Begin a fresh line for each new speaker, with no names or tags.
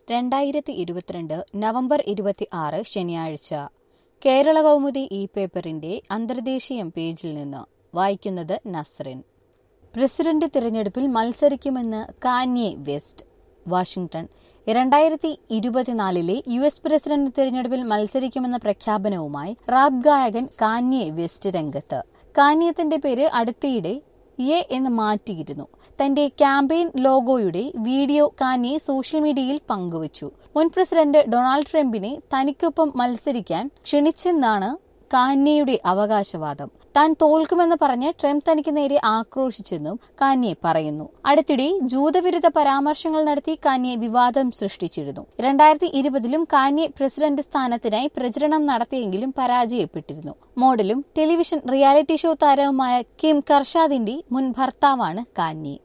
രണ്ടായിരത്തി ഇരുപത്തിരണ്ട് നവംബർ ഇരുപത്തി ആറ് ശനിയാഴ്ച കേരള കൗമുദി ഇ പേപ്പറിന്റെ അന്തർദേശീയം പേജിൽ നിന്ന് വായിക്കുന്നത് നസ്റിൻ പ്രസിഡന്റ് തിരഞ്ഞെടുപ്പിൽ മത്സരിക്കുമെന്ന് കാന്യെ വെസ്റ്റ് വാഷിംഗ്ടൺ രണ്ടായിരത്തി ഇരുപത്തിനാലിലെ യു എസ് പ്രസിഡന്റ് തിരഞ്ഞെടുപ്പിൽ മത്സരിക്കുമെന്ന പ്രഖ്യാപനവുമായി റാപ്പ് ഗായകൻ കാന്യെ വെസ്റ്റ് രംഗത്ത് കാന്യത്തിന്റെ പേര് അടുത്തിടെ എ എന്ന് മാറ്റിയിരുന്നു തന്റെ ക്യാമ്പയിൻ ലോഗോയുടെ വീഡിയോ കാന്യെ സോഷ്യൽ മീഡിയയിൽ പങ്കുവച്ചു മുൻ പ്രസിഡന്റ് ഡൊണാൾഡ് ട്രംപിനെ തനിക്കൊപ്പം മത്സരിക്കാൻ ക്ഷണിച്ചെന്നാണ് കാന്യയുടെ അവകാശവാദം താൻ തോൽക്കുമെന്ന് പറഞ്ഞ് ട്രംപ് തനിക്ക് നേരെ ആക്രോശിച്ചെന്നും കാന്യെ പറയുന്നു അടുത്തിടെ ജൂതവിരുദ്ധ പരാമർശങ്ങൾ നടത്തി കാന്യെ വിവാദം സൃഷ്ടിച്ചിരുന്നു രണ്ടായിരത്തി ഇരുപതിലും കാന്യെ പ്രസിഡന്റ് സ്ഥാനത്തിനായി പ്രചരണം നടത്തിയെങ്കിലും പരാജയപ്പെട്ടിരുന്നു മോഡലും ടെലിവിഷൻ റിയാലിറ്റി ഷോ താരവുമായ കിം കർഷാദിന്റെ മുൻ ഭർത്താവാണ് കാന്യെ